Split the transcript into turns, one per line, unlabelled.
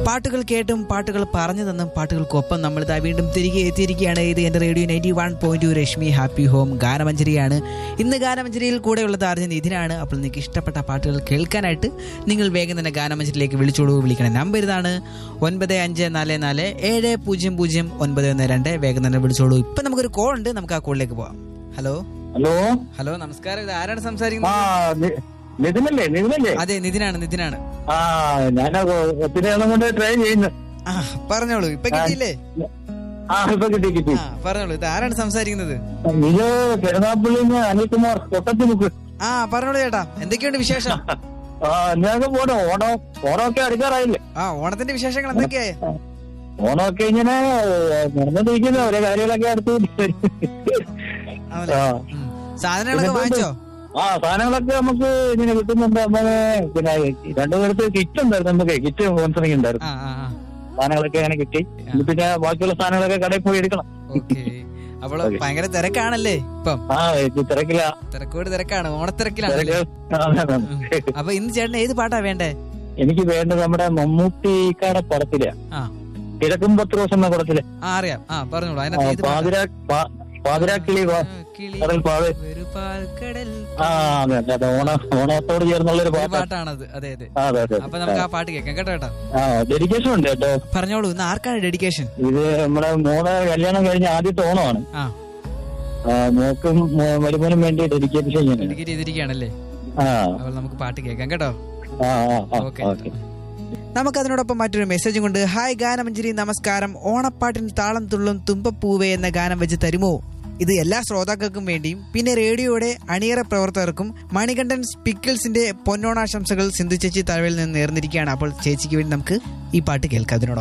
പാട്ടുകൾ കേട്ടും പാട്ടുകൾ പറഞ്ഞു തന്നും പാട്ടുകൾക്കൊപ്പം നമ്മൾ ഇതാ വീണ്ടും തിരികെ എത്തിയിരിക്കുകയാണ് ഇത് എൻ്റെ radio ninety one point two Rashmi happy home ഗാനമഞ്ജരിയാണ് ഇന്ന് ഗാനമഞ്ജരിയിൽ കൂടെയുള്ളത് ആർജൻ ഇതിനാണ് അപ്പോൾ നിങ്ങൾക്ക് ഇഷ്ടപ്പെട്ട പാട്ടുകൾ കേൾക്കാനായിട്ട് നിങ്ങൾ വേഗം തന്നെ ഗാനമഞ്ജരിയിലേക്ക് വിളിച്ചോളൂ വിളിക്കണ നമ്പർ ഇതാണ് ഒൻപത് അഞ്ച് നാല് നാല് ഏഴ് പൂജ്യം പൂജ്യം ഒൻപത് ഒന്ന് രണ്ട് വേഗം തന്നെ വിളിച്ചോളൂ ഇപ്പം നമുക്കൊരു കോൾ ഉണ്ട് നമുക്ക് ആ കോളിലേക്ക് പോവാം ഹലോ
ഹലോ
ഹലോ നമസ്കാരം ഇത് ആരാണ്
ആ
സംസാരിക്കുന്നത്
നി- നിതിനല്ലേ നിതിനല്ലേ
അതെ നിതിനാണ് നിതിനാണ്
ആ ഞാൻ ഒത്തിരി നാളും കൊണ്ട് ട്രൈ ചെയ്യുന്നു
ആ പറഞ്ഞോളൂ ഇപ്പൊ കിട്ടിയില്ലേ
ആ ഇപ്പൊ കിട്ടി കിട്ടി
ആ പറഞ്ഞോളൂ ഇത് ആരാണ് സംസാരിക്കുന്നത്
ഇത് പെരുന്നാപ്പള്ളിന്ന് അനിൽകുമാർ കൊട്ടത്തിമുക്ക്
ആ പറഞ്ഞോളൂ ചേട്ടാ എന്തൊക്കെയുണ്ട് വിശേഷം
ആ എന്നൊക്കെ പോട്ടെ ഓണം ഓണമൊക്കെ അടുക്കാറായില്ലേ
ആ ഓണത്തിന്റെ വിശേഷങ്ങൾ എന്തൊക്കെയാ
ഓണമൊക്കെ ഇങ്ങനെ നടന്നിരിക്കുന്ന ഓരോ കാര്യങ്ങളൊക്കെ അടുത്ത്
ആണല്ലേ?
ആ.
ഉം. സാധനങ്ങളൊക്കെ വാങ്ങിച്ചോ
ആ സാധനങ്ങളൊക്കെ നമുക്ക് ഇങ്ങനെ കിട്ടുന്നുണ്ട് നമ്മള് പിന്നെ രണ്ടു പേർക്ക് കിറ്റ് ഉണ്ടായിരുന്നു നമുക്ക് കിറ്റ് സ്പോൺസറിങ് ഉണ്ടായിരുന്നു
ആ ആ ആ
സാധനങ്ങളൊക്കെ അങ്ങനെ കിട്ടി ഇനി പിന്നെ ബാക്കിയുള്ള സാധനങ്ങളൊക്കെ കടയിൽ പോയി എടുക്കണം
ഓക്കെ അപ്പോൾ
Okay.
ഭയങ്കര തിരക്കാണല്ലേ ഇപ്പം
ആ ഇത് തിരക്കില്ല
തിരക്കോട് തിരക്കാണ് ഓണത്തിരക്കിലാണല്ലേ
തിരക്ക് അതെ, അതെ.
അപ്പൊ ഇന്ന് ചേട്ടൻ ഏത് പാട്ടാ വേണ്ടേ
എനിക്ക് വേണ്ടത് നമ്മുടെ മമ്മൂട്ടിക്കാടെ പടത്തിലെ
ആ
കിഴക്കും പത്ത് ദിവസം എന്ന പടത്തിലെ
ആ അറിയാം ആ പറഞ്ഞോളൂ
ആ,
അതിനകത്ത് ഏത് പാട്ടാ?
പാതിരാ പാ- പാതിരാക്കിളി വാ-
ആ, കിളി
കടൽ പാവേ
ഒരു പാൽക്കടൽ
ആ അതെ അതെ അതെ ഓണ ഓണത്തോട് ചേർന്നുള്ള ഒരു
ഒരു
പാട്ടാണ്
പാട്ടാണത് അതെ അതെ
ആ, അതെ അതെ
അപ്പൊ നമുക്ക് ആ പാട്ട് കേൾക്കാം കേട്ടോ ചേട്ടാ
ആ ഡെഡിക്കേഷൻ ഉണ്ട് കേട്ടോ
പറഞ്ഞോളൂ ഇന്ന് ആർക്കാണ് ഡെഡിക്കേഷൻ
ഇത് നമ്മുടെ മോളെ കല്യാണം കഴിഞ്ഞ ആദ്യത്തെ ഓണമാണ്
ആ
ആ, മോക്കും മോ- മരുമോനും വേണ്ടി ഡെഡിക്കേഷൻ ചെയ്യുന്നത്
ഡെഡിക്കേറ്റ് ചെയ്തിരിക്കുകയാണല്ലേ
ആ
അപ്പോൾ നമുക്ക് പാട്ട് കേൾക്കാം കേട്ടോ
ആ ആ ആ,
ഓക്കെ
ഓക്കെ
നമുക്ക് അതിനോടൊപ്പം മറ്റൊരു മെസ്സേജും കൊണ്ട് ഹായ് ഗാനമഞ്ജരി നമസ്കാരം ഓണപ്പാട്ടിന് താളം തുള്ളും തുമ്പപ്പൂവേ എന്ന ഗാനം വെച്ച് തരുമോ ഇത് എല്ലാ ശ്രോതാക്കൾക്കും വേണ്ടിയും പിന്നെ റേഡിയോയുടെ അണിയറ പ്രവർത്തകർക്കും മണികണ്ഠൻ പിക്കിൾസിന്റെ പൊന്നോണാശംസകൾ സിന്ധു ചേച്ചി തലവിൽ നിന്ന് നേർന്നിരിക്കുകയാണ് അപ്പോൾ ചേച്ചിക്ക് വേണ്ടി നമുക്ക് ഈ പാട്ട് കേൾക്കാം അതിനോടൊപ്പം